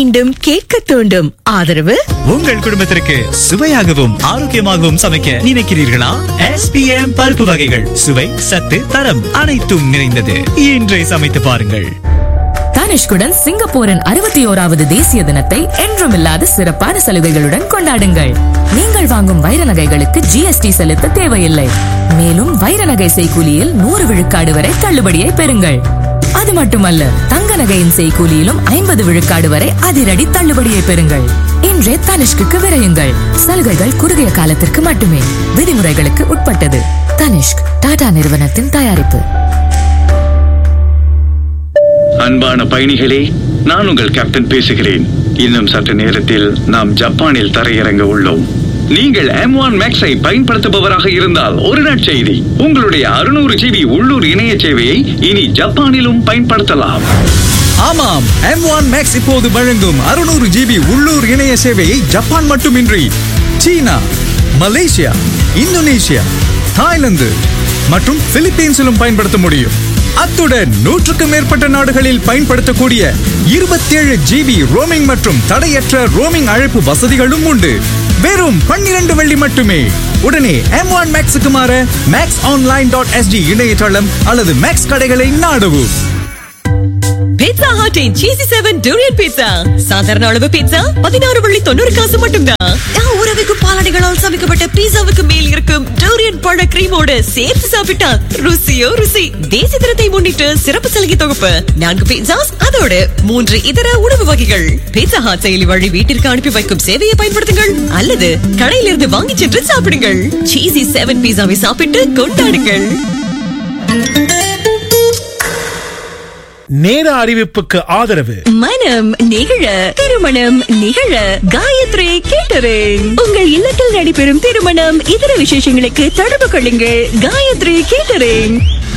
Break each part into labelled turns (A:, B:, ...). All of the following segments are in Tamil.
A: மீண்டும் கேட்க தூண்டும் ஆதரவு
B: உங்கள் குடும்பத்திற்கு சுவையாகவும் ஆரோக்கியமாகவும் சமைக்க நினைக்கிறீர்களா எஸ்பிஎம் பருப்பு வகைகள் சுவை சத்து தரம் அனைத்தும் நிறைந்தது இன்றை சமைத்து பாருங்கள்
C: தனிஷ்குடன் சிங்கப்பூரின் அறுபத்தி ஓராவது தேசிய தினத்தை என்றுமில்லாத சிறப்பான சலுகைகளுடன் கொண்டாடுங்கள் நீங்கள் வாங்கும் வைர நகைகளுக்கு ஜிஎஸ்டி செலுத்த தேவையில்லை மேலும் வைர நகை செய்கூலியில் நூறு விழுக்காடு வரை தள்ளுபடியை பெறுங்கள் அது மட்டுமல்ல தங்க நகையின் செய்கூலியிலும் ஐம்பது விழுக்காடு வரை அதிரடி தள்ளுபடியை பெறுங்கள் இன்றே தனிஷ்குக்கு விரையுங்கள் சலுகைகள் குறுகிய காலத்திற்கு மட்டுமே விதிமுறைகளுக்கு உட்பட்டது தனிஷ்க் டாடா நிறுவனத்தின் தயாரிப்பு
D: அன்பான பயணிகளே நான் உங்கள் கேப்டன் பேசுகிறேன் இன்னும் சற்று நேரத்தில் நாம் ஜப்பானில் தரையிறங்க உள்ளோம் நீங்கள் எம் ஒன் மேக்ஸை பயன்படுத்துபவராக இருந்தால் ஒரு நற்செய்தி உங்களுடைய அறுநூறு ஜிபி உள்ளூர் இணைய சேவையை இனி ஜப்பானிலும் பயன்படுத்தலாம்
E: ஆமாம் எம் ஒன் மேக்ஸ் இப்போது வழங்கும் அறுநூறு ஜிபி உள்ளூர் இணைய சேவையை ஜப்பான் மட்டுமின்றி சீனா மலேசியா இந்தோனேஷியா தாய்லாந்து மற்றும் பிலிப்பீன்ஸிலும் பயன்படுத்த முடியும் அத்துடன் நூற்றுக்கும் மேற்பட்ட நாடுகளில் பயன்படுத்தக்கூடிய இருபத்தேழு ஜிபி ரோமிங் மற்றும் தடையற்ற ரோமிங் அழைப்பு வசதிகளும் உண்டு வெறும் பன்னிரண்டு வெள்ளி மட்டுமே உடனே எம் ஒன் மேக்ஸுக்கு மாற மேக்ஸ் ஆன்லைன் டாட் எஸ்டி இணையதளம் அல்லது மேக்ஸ் கடைகளை நாடவும்
F: பீட்சா ஹாட்டின் சீசி செவன் டூரியன் பீட்சா சாதாரண அளவு பீட்சா பதினாறு வள்ளி தொண்ணூறு காசு மட்டும்தான் நான் உறவுக்கு பாலடைகளால் சமைக்கப்பட்ட பீட்சாவுக்கு மேல் இருக்கும் டூரியன் பழ கிரீமோடு சேர்த்து சாப்பிட்டா ருசியோ ருசி தேசிய தினத்தை முன்னிட்டு சிறப்பு சலுகை தொகுப்பு நான்கு பீட்சாஸ் அதோடு மூன்று இதர உணவு வகைகள் பீட்சா ஹாட் செயலி வழி வீட்டிற்கு அனுப்பி வைக்கும் சேவையை பயன்படுத்துங்கள் அல்லது கடையிலிருந்து வாங்கி சென்று சாப்பிடுங்கள் சீசி செவன் பீட்சாவை சாப்பிட்டு கொண்டாடுங்கள்
G: நேர அறிவிப்புக்கு ஆதரவு
F: மனம் நிகழ திருமணம் நிகழ காயத்ரி கேட்டரிங் உங்கள் இல்லத்தில் நடைபெறும் திருமணம் இதர விசேஷங்களுக்கு தொடர்பு கொள்ளுங்கள் காயத்ரி கேட்டரிங்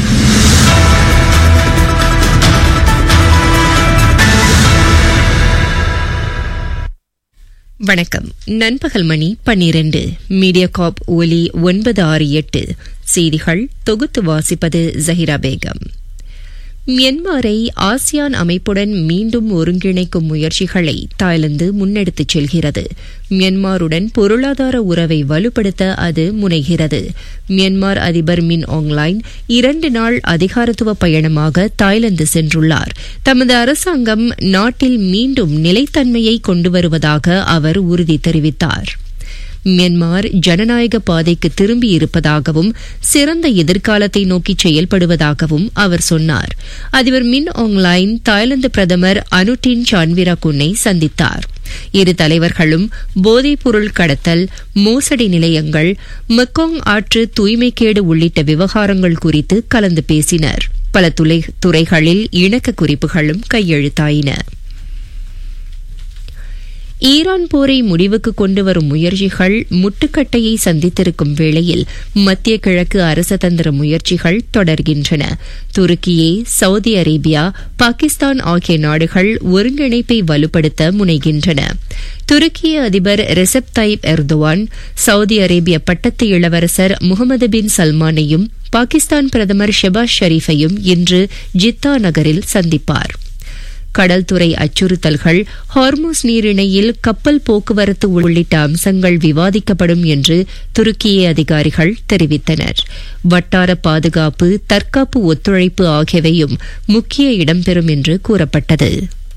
F: வணக்கம் நண்பகல் மணி பன்னிரண்டு மீடியா காப் ஒலி ஒன்பது ஆறு எட்டு செய்திகள் தொகுத்து வாசிப்பது ஜஹிரா பேகம் மியன்மாரை ஆசியான் அமைப்புடன் மீண்டும் ஒருங்கிணைக்கும் முயற்சிகளை தாய்லாந்து முன்னெடுத்துச் செல்கிறது மியன்மாருடன் பொருளாதார உறவை வலுப்படுத்த அது முனைகிறது மியன்மார் அதிபர் மின் ஆங்லைன் இரண்டு நாள் அதிகாரத்துவ பயணமாக தாய்லாந்து சென்றுள்ளார் தமது அரசாங்கம் நாட்டில் மீண்டும் நிலைத்தன்மையை கொண்டு வருவதாக அவர் உறுதி தெரிவித்தார் மியான்மர் ஜனநாயக பாதைக்கு திரும்பி இருப்பதாகவும் சிறந்த எதிர்காலத்தை நோக்கி செயல்படுவதாகவும் அவர் சொன்னார் அதிபர் மின் ஆங்லைன் தாய்லாந்து பிரதமர் அனுட்டின் சான்விராகுன்னை சந்தித்தார் இரு தலைவர்களும் போதைப்பொருள் கடத்தல் மோசடி நிலையங்கள் மெக்காங் ஆற்று தூய்மைக்கேடு உள்ளிட்ட விவகாரங்கள் குறித்து கலந்து பேசினர் பல துறைகளில் இணக்க குறிப்புகளும் கையெழுத்தாயின ஈரான் போரை முடிவுக்கு கொண்டு வரும் முயற்சிகள் முட்டுக்கட்டையை சந்தித்திருக்கும் வேளையில் மத்திய கிழக்கு அரசதந்திர முயற்சிகள் தொடர்கின்றன துருக்கியே சவுதி அரேபியா பாகிஸ்தான் ஆகிய நாடுகள் ஒருங்கிணைப்பை வலுப்படுத்த முனைகின்றன துருக்கிய அதிபர் ரெசப் தாயிப் எர்துவான் சவுதி அரேபிய பட்டத்து இளவரசர் முகமது பின் சல்மானையும் பாகிஸ்தான் பிரதமர் ஷெபாஸ் ஷெரீஃபையும் இன்று ஜித்தா நகரில் சந்திப்பார் கடல்துறை அச்சுறுத்தல்கள் ஹார்மோஸ் நீரிணையில் கப்பல் போக்குவரத்து உள்ளிட்ட அம்சங்கள் விவாதிக்கப்படும் என்று துருக்கிய அதிகாரிகள் தெரிவித்தனர் வட்டார பாதுகாப்பு தற்காப்பு ஒத்துழைப்பு ஆகியவையும் முக்கிய இடம்பெறும் என்று கூறப்பட்டது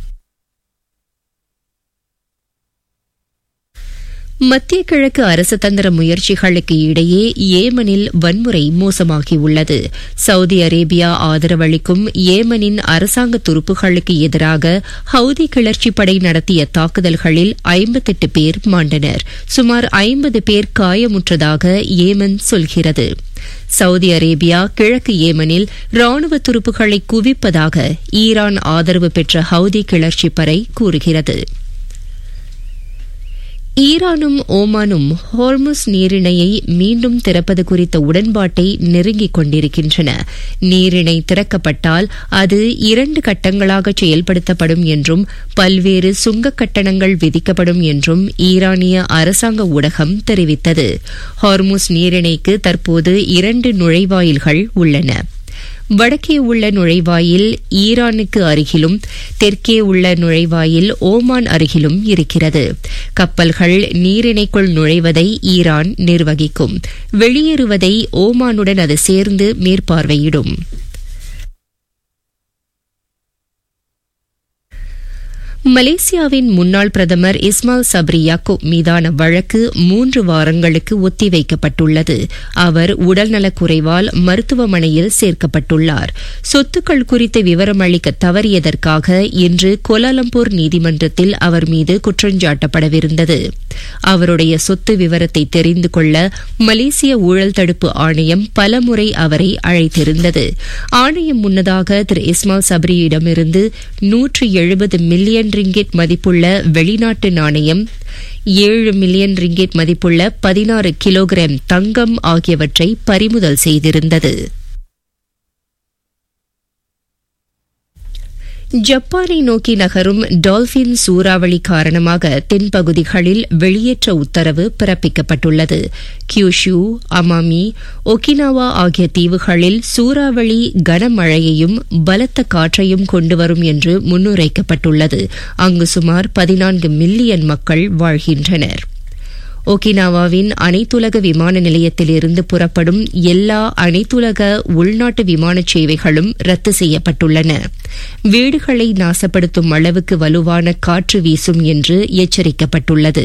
F: மத்திய கிழக்கு அரசதந்திர முயற்சிகளுக்கு இடையே ஏமனில் வன்முறை மோசமாகியுள்ளது சவுதி அரேபியா ஆதரவளிக்கும் ஏமனின் அரசாங்க துருப்புகளுக்கு எதிராக ஹவுதி கிளர்ச்சி படை நடத்திய தாக்குதல்களில் ஐம்பத்தெட்டு பேர் மாண்டனர் சுமார் ஐம்பது பேர் காயமுற்றதாக ஏமன் சொல்கிறது சவுதி அரேபியா கிழக்கு ஏமனில் ராணுவ துருப்புகளை குவிப்பதாக ஈரான் ஆதரவு பெற்ற ஹவுதி கிளர்ச்சி படை கூறுகிறது ஈரானும் ஓமானும் ஹோர்முஸ் நீரிணையை மீண்டும் திறப்பது குறித்த உடன்பாட்டை நெருங்கிக் கொண்டிருக்கின்றன நீரிணை திறக்கப்பட்டால் அது இரண்டு கட்டங்களாக செயல்படுத்தப்படும் என்றும் பல்வேறு சுங்க கட்டணங்கள் விதிக்கப்படும் என்றும் ஈரானிய அரசாங்க ஊடகம் தெரிவித்தது ஹார்முஸ் நீரிணைக்கு தற்போது இரண்டு நுழைவாயில்கள் உள்ளன வடக்கே உள்ள நுழைவாயில் ஈரானுக்கு அருகிலும் தெற்கே உள்ள நுழைவாயில் ஓமான் அருகிலும் இருக்கிறது கப்பல்கள் நீரிணைக்குள் நுழைவதை ஈரான் நிர்வகிக்கும் வெளியேறுவதை ஓமானுடன் அது சேர்ந்து மேற்பார்வையிடும் மலேசியாவின் முன்னாள் பிரதமர் இஸ்மால் சப்ரி யாக்கூப் மீதான வழக்கு மூன்று வாரங்களுக்கு ஒத்திவைக்கப்பட்டுள்ளது அவர் உடல்நலக் குறைவால் மருத்துவமனையில் சேர்க்கப்பட்டுள்ளார் சொத்துக்கள் குறித்த விவரம் அளிக்க தவறியதற்காக இன்று கோலாலம்பூர் நீதிமன்றத்தில் அவர் மீது குற்றஞ்சாட்டப்படவிருந்தது அவருடைய சொத்து விவரத்தை தெரிந்து கொள்ள மலேசிய ஊழல் தடுப்பு ஆணையம் பலமுறை அவரை அழைத்திருந்தது ஆணையம் முன்னதாக திரு இஸ்மால் சப்ரியிடமிருந்து நூற்று எழுபது மில்லியன் ரிங்கிட் மதிப்புள்ள வெளிநாட்டு நாணயம் ஏழு மில்லியன் ரிங்கிட் மதிப்புள்ள பதினாறு கிலோகிராம் தங்கம் ஆகியவற்றை பறிமுதல் செய்திருந்தது ஜப்பானை நோக்கி நகரும் டால்பின் சூறாவளி காரணமாக தென்பகுதிகளில் வெளியேற்ற உத்தரவு பிறப்பிக்கப்பட்டுள்ளது கியூஷு அமாமி ஒகினாவா ஆகிய தீவுகளில் சூறாவளி கனமழையையும் பலத்த காற்றையும் கொண்டுவரும் என்று முன்னுரைக்கப்பட்டுள்ளது அங்கு சுமார் பதினான்கு மில்லியன் மக்கள் வாழ்கின்றனர் ஒகினாவாவின் அனைத்துலக விமான நிலையத்திலிருந்து புறப்படும் எல்லா அனைத்துலக உள்நாட்டு விமான சேவைகளும் ரத்து செய்யப்பட்டுள்ளன வீடுகளை நாசப்படுத்தும் அளவுக்கு வலுவான காற்று வீசும் என்று எச்சரிக்கப்பட்டுள்ளது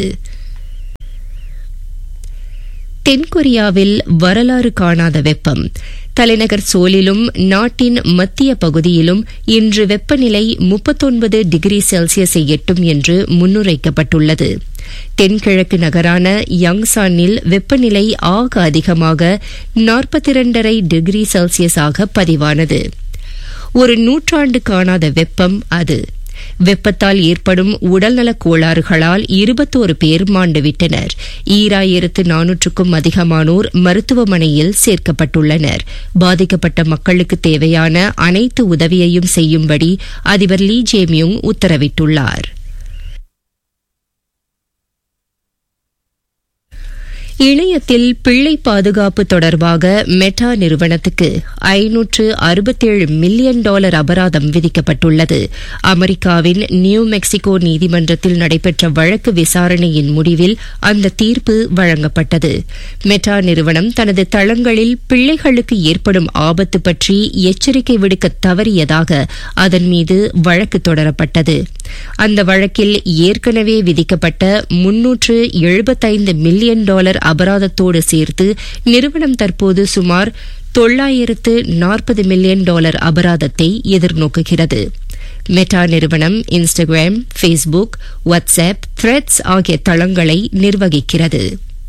F: தென்கொரியாவில் வரலாறு காணாத வெப்பம் தலைநகர் சோலிலும் நாட்டின் மத்திய பகுதியிலும் இன்று வெப்பநிலை முப்பத்தொன்பது டிகிரி செல்சியஸை எட்டும் என்று முன்னுரைக்கப்பட்டுள்ளது தென்கிழக்கு நகரான யங்சானில் வெப்பநிலை ஆக அதிகமாக நாற்பத்தி இரண்டரை டிகிரி செல்சியஸாக பதிவானது ஒரு நூற்றாண்டு காணாத வெப்பம் அது வெப்பத்தால் ஏற்படும் உடல்நலக் கோளாறுகளால் இருபத்தோரு பேர் மாண்டுவிட்டனர் ஈராயிரத்து நானூற்றுக்கும் அதிகமானோர் மருத்துவமனையில் சேர்க்கப்பட்டுள்ளனர் பாதிக்கப்பட்ட மக்களுக்கு தேவையான அனைத்து உதவியையும் செய்யும்படி அதிபர் லீ ஜேமியுங் உத்தரவிட்டுள்ளார் இணையத்தில் பிள்ளை பாதுகாப்பு தொடர்பாக மெட்டா நிறுவனத்துக்கு ஐநூற்று அறுபத்தேழு மில்லியன் டாலர் அபராதம் விதிக்கப்பட்டுள்ளது அமெரிக்காவின் நியூ மெக்சிகோ நீதிமன்றத்தில் நடைபெற்ற வழக்கு விசாரணையின் முடிவில் அந்த தீர்ப்பு வழங்கப்பட்டது மெட்டா நிறுவனம் தனது தளங்களில் பிள்ளைகளுக்கு ஏற்படும் ஆபத்து பற்றி எச்சரிக்கை விடுக்க தவறியதாக அதன் மீது வழக்கு தொடரப்பட்டது அந்த வழக்கில் ஏற்கனவே விதிக்கப்பட்ட முன்னூற்று எழுபத்தைந்து மில்லியன் டாலர் அபராதத்தோடு சேர்த்து நிறுவனம் தற்போது சுமார் தொள்ளாயிரத்து நாற்பது மில்லியன் டாலர் அபராதத்தை எதிர்நோக்குகிறது மெட்டா நிறுவனம் இன்ஸ்டாகிராம் ஃபேஸ்புக் வாட்ஸ்அப் த்ரெட்ஸ் ஆகிய தளங்களை நிர்வகிக்கிறது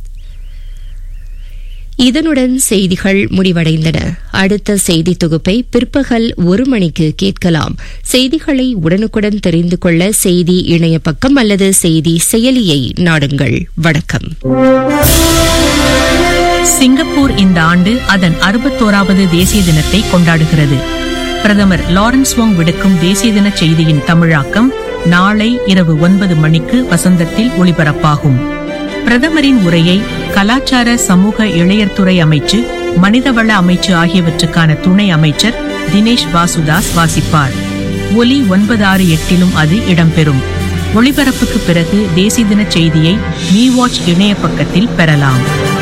F: இதனுடன் செய்திகள் முடிவடைந்தன அடுத்த செய்தி தொகுப்பை பிற்பகல் ஒரு மணிக்கு கேட்கலாம் செய்திகளை உடனுக்குடன் தெரிந்து கொள்ள செய்தி இணைய பக்கம் அல்லது செய்தி செயலியை நாடுங்கள் வணக்கம்
H: சிங்கப்பூர் இந்த ஆண்டு அதன் அறுபத்தோராவது தேசிய தினத்தை கொண்டாடுகிறது பிரதமர் லாரன்ஸ் வாங் விடுக்கும் தேசிய தின செய்தியின் தமிழாக்கம் நாளை இரவு ஒன்பது மணிக்கு வசந்தத்தில் ஒளிபரப்பாகும் பிரதமரின் உரையை கலாச்சார சமூக இளையர்துறை அமைச்சு மனிதவள அமைச்சு ஆகியவற்றுக்கான துணை அமைச்சர் தினேஷ் வாசுதாஸ் வாசிப்பார் ஒலி ஒன்பது ஆறு எட்டிலும் அது இடம்பெறும் ஒளிபரப்புக்கு பிறகு தேசிய தின செய்தியை மீ வாட்ச் இணைய பக்கத்தில் பெறலாம்